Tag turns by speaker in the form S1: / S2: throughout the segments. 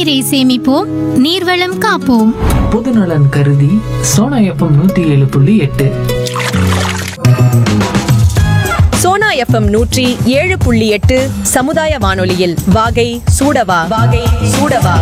S1: நீரை சேமிப்போம் நீர்வளம் காப்போம்
S2: பொதுநலன் கருதி சோனா எஃப்எம் நூத்தி ஏழு புள்ளி எட்டு
S3: சோனா எஃப்எம் நூற்றி ஏழு புள்ளி எட்டு சமுதாய வானொலியில் வாகை சூடவா வாகை சூடவா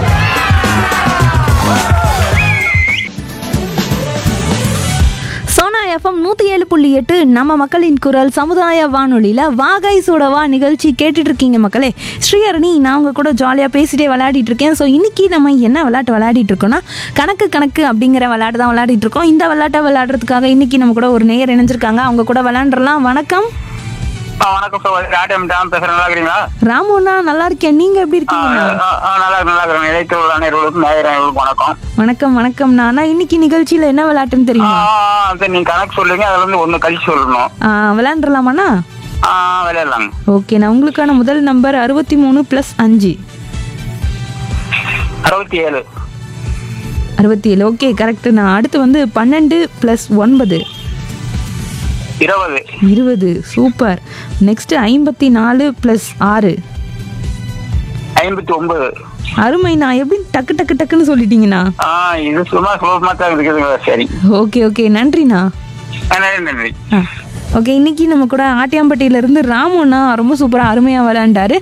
S4: சோனா எஃப்எம் நூற்றி ஏழு புள்ளி எட்டு நம்ம மக்களின் குரல் சமுதாய வானொலியில் வாகை சூடவா நிகழ்ச்சி கேட்டுட்டு இருக்கீங்க மக்களே ஸ்ரீஹரணி நான் உங்க கூட ஜாலியாக பேசிட்டே விளையாடிட்டு இருக்கேன் ஸோ இன்னைக்கு நம்ம என்ன விளையாட்டு விளையாடிட்டு இருக்கோம்னா கணக்கு கணக்கு அப்படிங்கிற விளையாட்டு தான் விளையாடிட்டு இருக்கோம் இந்த விளையாட்டை விளையாடுறதுக்காக இன்னைக்கு நம்ம கூட ஒரு நேயர் இணைஞ்சிருக்காங்க அவங்க கூட விளையாண்டுறலாம் வணக்கம்
S5: ஆ, வணக்கம் சார் ஆட்டம் டாம் பேசுறேன் நல்லா இருக்கிறீங்களா
S4: ராமுண்ணா நல்லா இருக்கேன் நீங்க எப்படி
S5: ஆ,
S4: இருக்கீங்க
S5: ஆ, ஆ, நல்லா இருக்கு நல்லா இருக்கிறேன் இடைத்து உள்ள அனைவர்களுக்கும் நேயர்களுக்கும் வணக்கம்
S4: வணக்கம் வணக்கம்ண்ணா நான் இன்னைக்கு நிகழ்ச்சியில் என்ன விளையாட்டுன்னு
S5: ஆ,
S4: தெரியுமா
S5: ஆ, சரி நீங்க கணக்கு சொல்லுங்க அதுல இருந்து ஒண்ணு கழிச்சு சொல்லணும்
S4: ஆ, விளையாண்டுறலாமாண்ணா
S5: ஆ, விளையாடலாங்க
S4: ஓகே நான் உங்களுக்கான முதல் நம்பர் அறுபத்தி மூணு ப்ளஸ் அஞ்சு
S5: அறுபத்தி ஏழு
S4: அறுபத்தி ஏழு ஓகே கரெக்டு நான் அடுத்து வந்து பன்னெண்டு ப்ளஸ் ஒன்பது
S5: இருபது
S4: இருபது சூப்பர் நெக்ஸ்ட் ஐம்பத்தி நாலு ப்ளஸ் ஆறு
S5: ஐம்பத்தி ஒன்பது
S4: அருமை நான் எப்படி டக்கு டக்கு டக்குன்னு சொல்லிட்டீங்கண்ணா
S5: ஆ, இது சும்மா சுலபமா தான் இருக்குதுங்க சரி
S4: ஓகே ஓகே நன்றிண்ணா
S5: ஆ, நன்றி நன்றி
S4: ஆ ஓகே இன்னைக்கு நம்ம கூட ஆட்டியாம்பட்டியிலேருந்து ராமுண்ணா ரொம்ப சூப்பராக அருமையாக விளையாண்டாரு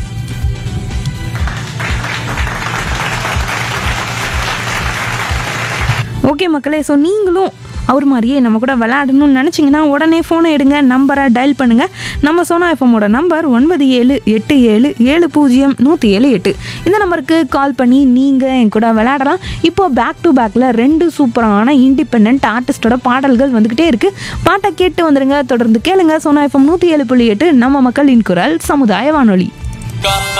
S4: ஓகே மக்களே ஸோ நீங்களும் அவர் மாதிரியே நம்ம கூட விளையாடணும்னு நினச்சிங்கன்னா உடனே ஃபோனை எடுங்க நம்பரை டயல் பண்ணுங்கள் நம்ம சோனா எஃப்எம்மோட நம்பர் ஒன்பது ஏழு எட்டு ஏழு ஏழு பூஜ்ஜியம் நூற்றி ஏழு எட்டு இந்த நம்பருக்கு கால் பண்ணி நீங்கள் என் கூட விளையாடலாம் இப்போ பேக் டு பேக்கில் ரெண்டு சூப்பரான இண்டிபெண்ட் ஆர்டிஸ்டோட பாடல்கள் வந்துக்கிட்டே இருக்குது பாட்டை கேட்டு வந்துடுங்க தொடர்ந்து கேளுங்க சோனா எஃப்எம் நூற்றி ஏழு புள்ளி எட்டு நம்ம மக்களின் குரல் சமுதாய வானொலி